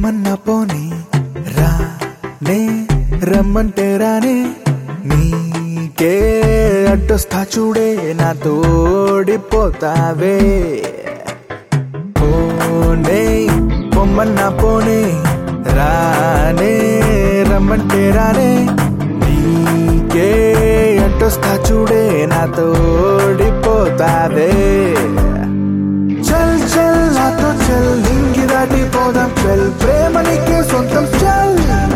పొమ్మన్న పోనీ రా నే రమ్మంటే రానే నీకే అడ్డొస్తా చూడే నా తోడిపోతావే పోనే పొమ్మన్న పోనే రానే రమ్మంటే రానే నీకే అడ్డొస్తా చూడే నా తోడిపోతావే చల్ చల్ నాతో చల్ నింగి దాటిపోదాం చల్ ప్రేమ నీకే సొంతం చల్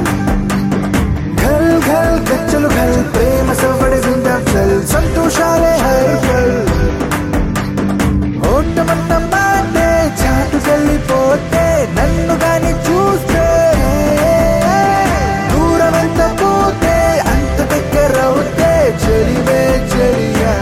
ఘల్ ఘల్ గచ్చలు ఘల్ ప్రేమ సవ్వడి విందాం చల్ సంతోషాలే హర్ చల్ ఓటమన్న మాటే చాటుకెళ్ళిపోతే నన్ను గాని చూస్తే దూరమంత పోతే అంత దగ్గరవుతే చెలివే చెలియా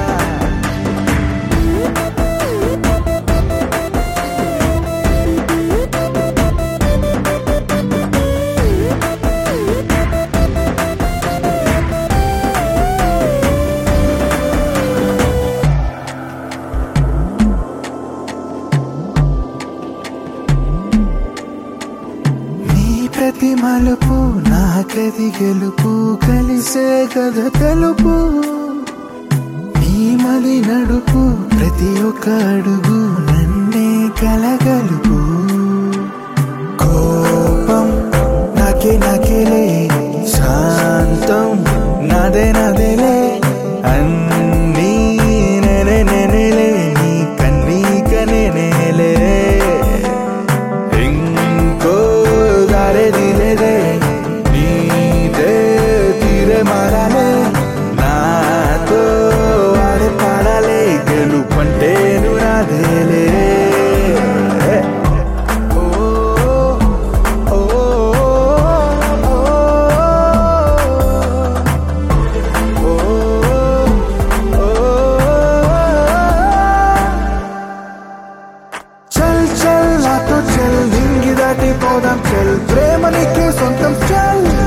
నీ ప్రతి మలుపు నా కది గెలుపు కలిసే కథ తెలుపు నీ మది నడుపు ప్రతి ఒక్క అడుగు నన్నే కలగలుపు కోపం నాకే నాకేలే శాంతం నాదే నాదేలే అన్నీ నేనే నేనేలే నీ కన్నీక నేనేలే ఇంకో దారేది లేదే నీదే తీరే మారాలే నాతో ఆడే పాడాలే గెలుపంటే నువ్వు నాదేలే ఓ ఓ చల్ చల్ నాతో చల్ నింగి దాటిపోదాం చల్ ప్రేమ నీకే సొంతం చల్